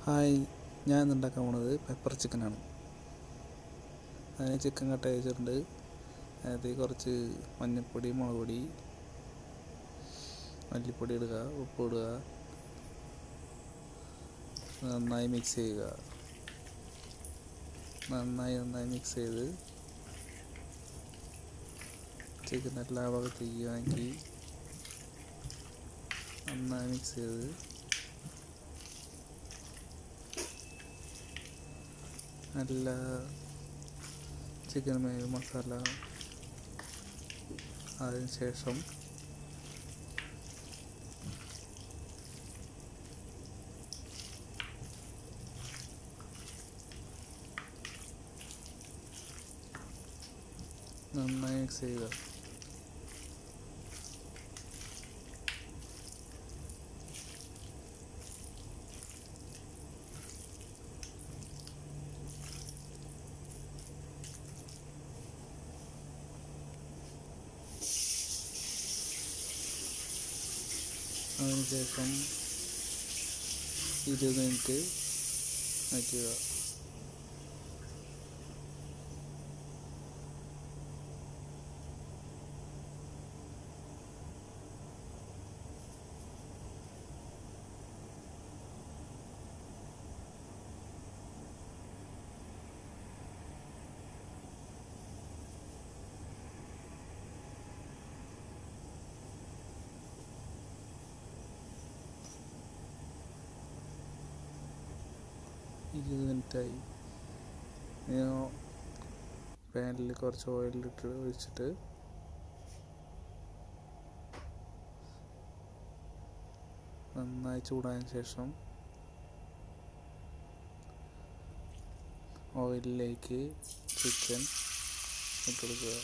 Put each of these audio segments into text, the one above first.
hi ഞാൻ ഇന്ന് ഉണ്ടാക്കാൻ പോണത് പെപ്പർ ചിക്കനാണ് അതിന് ചിക്കൻ കട്ട് വെച്ചിട്ടുണ്ട് അതിനകത്ത് കുറച്ച് മഞ്ഞൾപ്പൊടി മുളക് പൊടി മല്ലിപ്പൊടി ഇടുക ഉപ്പ് ഇടുക നന്നായി മിക്സ് ചെയ്യുക നന്നായി നന്നായി മിക്സ് ചെയ്ത് ചിക്കൻ എല്ലാ ഭാഗത്തേക്ക് ആക്കി നന്നായി മിക്സ് ചെയ്ത് നല്ല ചിക്കൻ മേൽ മസാല അതിന് ശേഷം നന്നായി മിക്സ് ചെയ്യുക അതിനുശേഷം ഇരുപത് മിനിറ്റ് വയ്ക്കുക ഇരുപത് മിനിറ്റായി പാനിൽ കുറച്ച് ഓയിലിട്ട് ഒഴിച്ചിട്ട് നന്നായി ചൂടായതിനു ശേഷം ഓയിലിലേക്ക് ചിക്കൻ ഇട്ടെടുക്കുക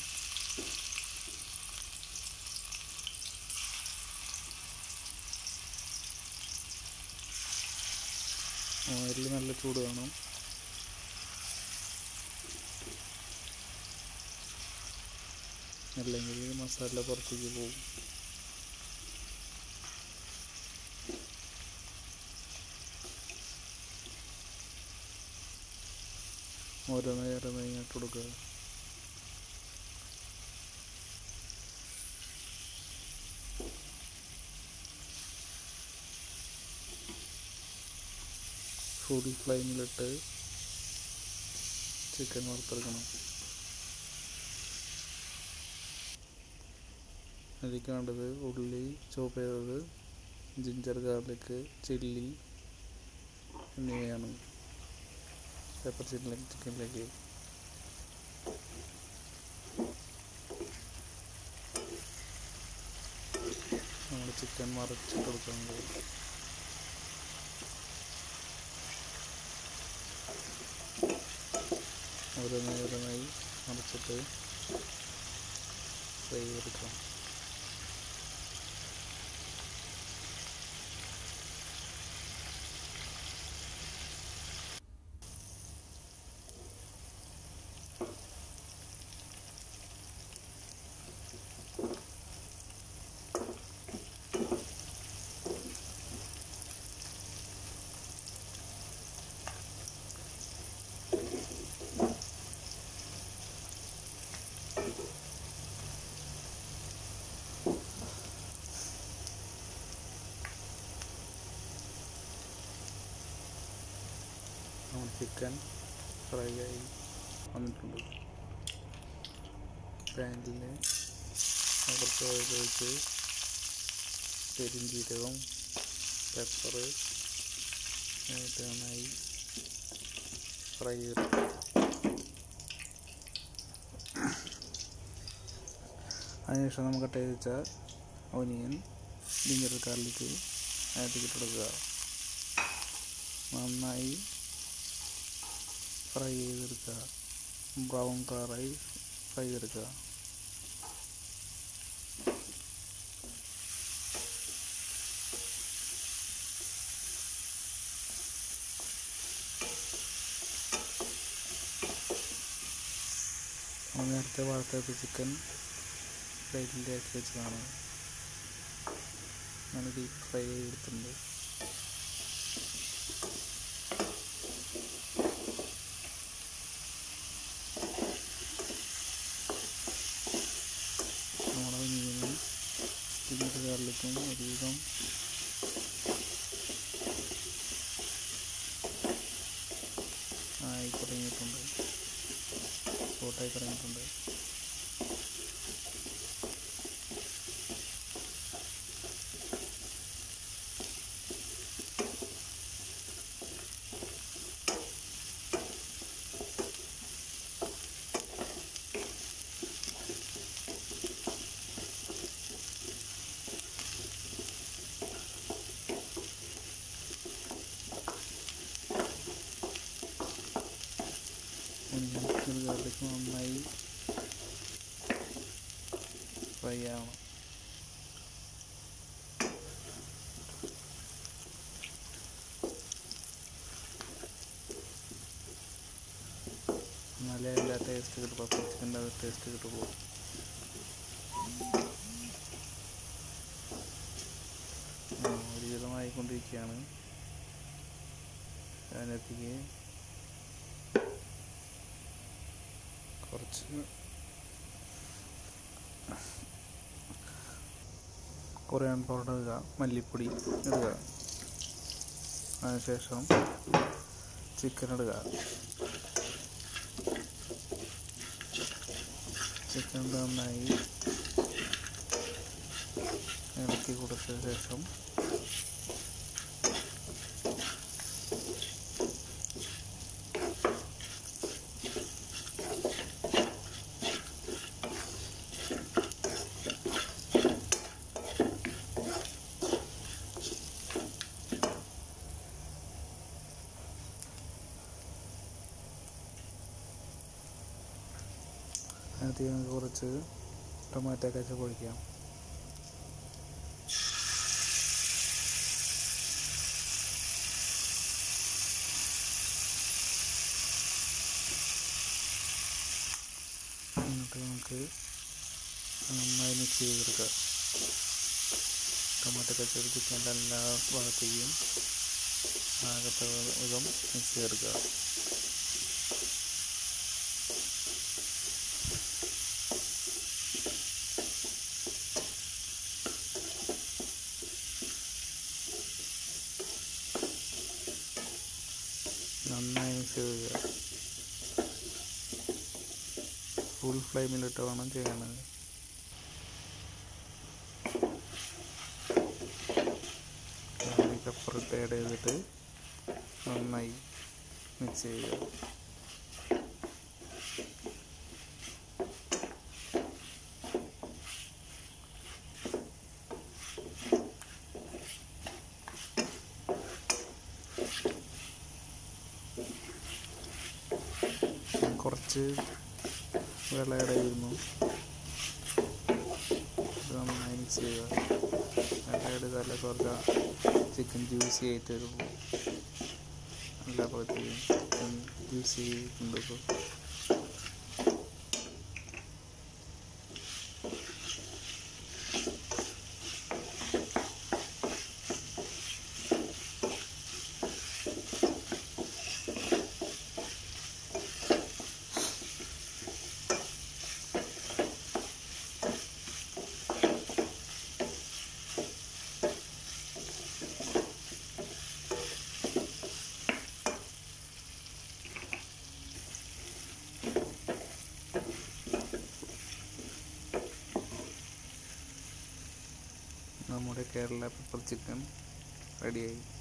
ഓയിലിൽ നല്ല ചൂട് വേണം അല്ലെങ്കിൽ മസാല പുറത്തേക്ക് പോകും ഓരോന്നായി ഓരോന്നായി ഇങ്ങോട്ട് കൊടുക്കുക ഫുൾ ഫ്ലെയിമിലിട്ട് ചിക്കൻ വറുത്തെടുക്കണം അതിലേക്ക് വേണ്ടത് ഉള്ളി ചോപ്പ് ചെയ്തത് ജിഞ്ചർ ഗാർലിക് ചില്ലി എന്നിവയാണ് പെപ്പർ ചിക്കനിലേക്ക് ചിക്കനിലേക്ക് നമ്മൾ ചിക്കൻ മറിച്ചിട്ട് കൊടുക്കുന്നത് ഓരോന്നായി ഓരോന്നായി മറിച്ചിട്ട് ഫ്രൈ ചെയ്തെടുക്കാം നമ്മൾ ചിക്കൻ ഫ്രൈ ആയി വന്നിട്ടുണ്ട് പാനിൽ കുറച്ച് ഓയിൽ ഒഴിച്ച് പെരിഞ്ചീരകം പെപ്പർ എന്നിട്ട് നന്നായി ഫ്രൈ ചെയ്ത് അതിനുശേഷം നമുക്ക് കട്ട് ചെയ്ത് വെച്ച ഒനിയൻ ജിഞ്ചർ ഗാർലിക്ക് അതിനകത്തേക്ക് ഇട്ടെടുക്കുക നന്നായി ഫ്രൈ ചെയ്തെടുക്കുക ബ്രൗൺ കളറായി ഫ്രൈ ചെയ്തെടുക്കുക നമ്മൾ നേരത്തെ വറുത്തെടുത്ത ചിക്കൻ പ്ലേറ്റിലേക്ക് വെച്ചതാണ് ഞാൻ ഡീപ്പ് ഫ്രൈ ചെയ്തെടുത്തിട്ടുണ്ട് തുടങ്ങിയിട്ടുണ്ട് സ്പോട്ടായി തുടങ്ങിയിട്ടുണ്ട് ജിഞ്ചർ ഗാർലിക് നന്നായി ഫ്രൈ ആവണം എന്നാലേ എല്ലാ ടേസ്റ്റ് കിട്ടും പപ്പ ചിക്കൻ്റെ ടേസ്റ്റ് കിട്ടുള്ളൂ ആ, ഒരുവിധമായിക്കൊണ്ടിരിക്കുകയാണ് അതിനകത്തേക്ക് കുറച്ച് കൊറിയാൻ പൗഡർ ഇടുക മല്ലിപ്പൊടി ഇടുക അതിനുശേഷം ചിക്കൻ ഇടുക ചിക്കൻ നന്നായി ഇളക്കി കൊടുത്ത ശേഷം അതിനകത്ത് നമുക്ക് കുറച്ച് ടൊമാറ്റോ കച്ചപ്പ് ഒഴിക്കാം എന്നിട്ട് നമുക്ക് നന്നായി മിക്സ് ചെയ്തെടുക്കാം ടൊമാറ്റോ കച്ചപ്പ് ചിക്കൻ്റെ എല്ലാ ഭാഗത്തേക്കും ആകത്തെ വിധം മിക്സ് ചെയ്തെടുക്കുക നന്നായി മിക്സ് ചെയ്യുക ഫുൾ ഫ്ലെയിമിലിട്ട് വേണം ചെയ്യണത് പെപ്പർ ഇട്ട് ആഡ് ചെയ്തിട്ട് നന്നായി മിക്സ് ചെയ്യുക കുറച്ച് വെള്ളം ആഡ് ചെയ്യുന്നു ഇത് നന്നായി മിക്സ് ചെയ്യുക വെള്ളം ആഡ് ചെയ്താലേ കുറച്ച് ചിക്കൻ ജ്യൂസി ആയിട്ട് വരുള്ളൂ എല്ലാ ഭാഗത്തേക്കും ചിക്കൻ ജ്യൂസി ഉണ്ട് ഇപ്പോൾ നമ്മുടെ കേരള പെപ്പർ ചിക്കൻ റെഡിയായി